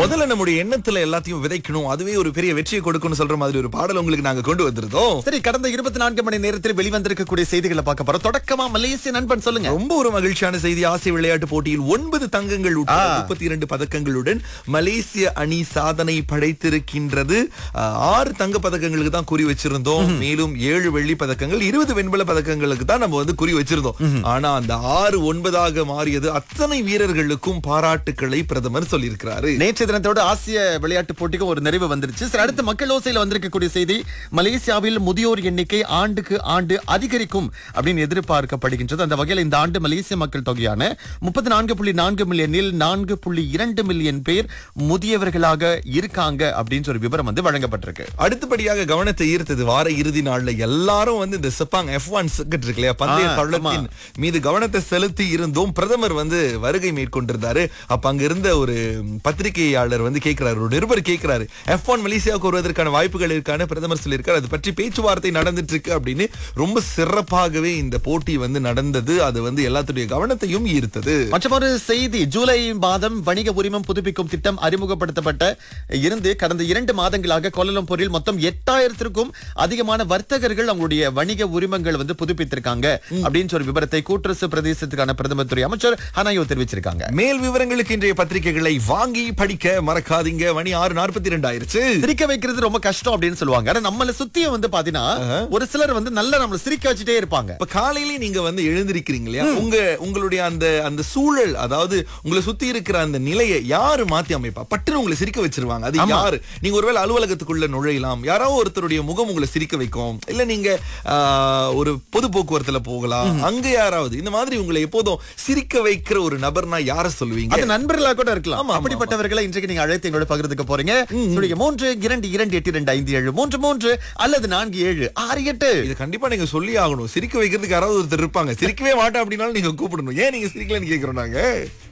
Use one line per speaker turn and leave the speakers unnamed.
முதல்ல நம்முடைய எண்ணத்துல எல்லாத்தையும் விதைக்கணும் அதுவே ஒரு பெரிய வெற்றியை கொடுக்கணும் சொல்ற மாதிரி ஒரு பாடல் உங்களுக்கு நாங்க கொண்டு வந்திருந்தோம்
சரி கடந்த இருபத்தி நான்கு மணி நேரத்தில் வெளிவந்திருக்கக்கூடிய செய்திகளை பார்க்க போறோம் தொடக்கமா மலேசிய நண்பன் சொல்லுங்க
ரொம்ப ஒரு மகிழ்ச்சியான செய்தி ஆசிய விளையாட்டு போட்டியில் ஒன்பது தங்கங்கள் உட்பட முப்பத்தி இரண்டு பதக்கங்களுடன் மலேசிய அணி சாதனை படைத்திருக்கின்றது ஆஹ், ஆறு தங்க பதக்கங்களுக்கு தான் குறி வச்சிருந்தோம் மேலும் ஏழு வெள்ளி பதக்கங்கள் இருபது வெண்பல பதக்கங்களுக்கு தான் நம்ம வந்து குறி வச்சிருந்தோம் ஆனா அந்த ஆறு ஒன்பதாக மாறியது அத்தனை வீரர்களுக்கும் பாராட்டுக்களை பிரதமர் சொல்லியிருக்கிறாரு
நேற்று தினத்தோட ஆசிய விளையாட்டு போட்டிக்கும் ஒரு நிறைவு வந்துருச்சு சரி அடுத்து மக்கள் ஓசையில வந்திருக்கக்கூடிய செய்தி மலேசியாவில் முதியோர் எண்ணிக்கை ஆண்டுக்கு ஆண்டு அதிகரிக்கும் அப்படின்னு எதிர்பார்க்கப்படுகின்றது அந்த வகையில் இந்த ஆண்டு மலேசிய மக்கள் தொகையான முப்பத்தி நான்கு புள்ளி நான்கு மில்லியனில் நான்கு புள்ளி இரண்டு மில்லியன் பேர் முதியவர்களாக இருக்காங்க அப்படின்னு ஒரு விவரம் வந்து வழங்கப்பட்டிருக்கு
அடுத்தபடியாக கவனத்தை ஈர்த்தது வார இறுதி நாள்ல எல்லாரும் வந்து இந்த செப்பாங் எஃப் ஒன் சர்க்கிட் இருக்கு இல்லையா பந்தய
ஆ,
தளத்தின் மீது கவனத்தை செலுத்தி இருந்தோம் பிரதமர் வந்து வருகை மேற்கொண்டிருந்தாரு அப்ப அங்க இருந்த ஒரு பத்திரிகையாளர் வந்து கேட்கிறாரு ஒரு நிருபர் கேட்கிறாரு எஃப் ஒன் மலேசியாவுக்கு வருவதற்கான வாய்ப்புகள் இருக்கான்னு பிரதமர் சொல்லியிருக்காரு அது பற்றி பேச்சுவார்த்தை நடந்துட்டு இருக்கு அப்படின்னு ரொம்ப சிறப்பாகவே இந்த போட்டி வந்து நடந்தது அது வந்து எல்லாத்துடைய கவனத்தையும் ஈர்த்தது
மற்றொரு செய்தி ஜூலை மாதம் வணிக உரிமம் புதுப்பிக்கும் திட்டம் அறிமுகப்படுத்தப்பட்ட இருந்து கடந்த இரண்டு மாதங்களாக கோலலம்பூரில் மொத்தம் எட்டாயிரத்திற்கும் அதிகமான வர்த்தகர்கள் அவங்களுடைய வணிக உரிமங்கள் வந்து புதுப்பித்திருக்காங்க அப்படின்னு ஒரு விவரத்தை கூட்டரசு பிரதேசத்துக்கான பிரதமர் துறை அமைச்சர் ஹனாயோ தெரிவிச்சிருக்காங்க
மேல் விவரங்களுக்கு இன்றைய பத்திரிகைகளை வாங்கி படிக்க மறக்காதீங்க மணி ஆறு நாற்பத்தி ரெண்டு ஆயிருச்சு
சிரிக்க வைக்கிறது ரொம்ப கஷ்டம் அப்படின்னு சொல்லுவாங்க ஆனா நம்மள சுத்திய வந்து பாத்தீங்கன்னா ஒரு சிலர் வந்து நல்லா நம்மள சிரிக்க வச்சுட்டே இருப்பாங்க
இப்ப காலையில நீங்க வந்து எழுந்திருக்கிறீங்க இல்லையா உங்க உங்களுடைய அந்த அந்த சூழல் அதாவது உங்களை சுத்தி இருக்கிற அந்த நிலையை யாரு மாத்தி அமைப்பா பட்டுன்னு உங்களை சிரிக்க வச்சிருவாங்க அது யாரு நீங்க ஒருவேளை அலுவலகத்துக்குள்ள நுழையலாம் யாராவது ஒருத்தருடைய முகம் உங்களை சிரிக்க வைக்கும் இல்ல நீங்க ஆஹ், ஒரு பொது போக்குவரத்துல போகலாம் அங்க யாராவது இந்த மாதிரி உங்களை எப்போதும் சிரிக்க வைக்கிற ஒரு நபர்னா யார சொல்லுவீங்க
அது நண்பர்களா கூட இருக்கலாம்
ஆமா, ஆமா,
அப்படிப்பட்டவர்களை இன்றைக்கு நீங்க அழைத்து எங்களோட பகிர்ந்துக்க போறீங்க சொல்லுங்க மூன்று இரண்டு இரண்டு எட்டு இரண்டு ஐந்து ஏழு மூன்று மூன்று அல்லது நான்கு ஏழு ஆறு எட்டு
இது கண்டிப்பா நீங்க சொல்லி ஆகணும் சிரிக்க வைக்கிறதுக்கு யாராவது ஒருத்தர் இருப்பாங்க சிரிக்கவே மாட்டேன் அப்படின்னாலும் நீங்க கூப்பிடணும் ஏன் நீங்க சிரிக்கலன்னு கேக்குறோம் நாங்க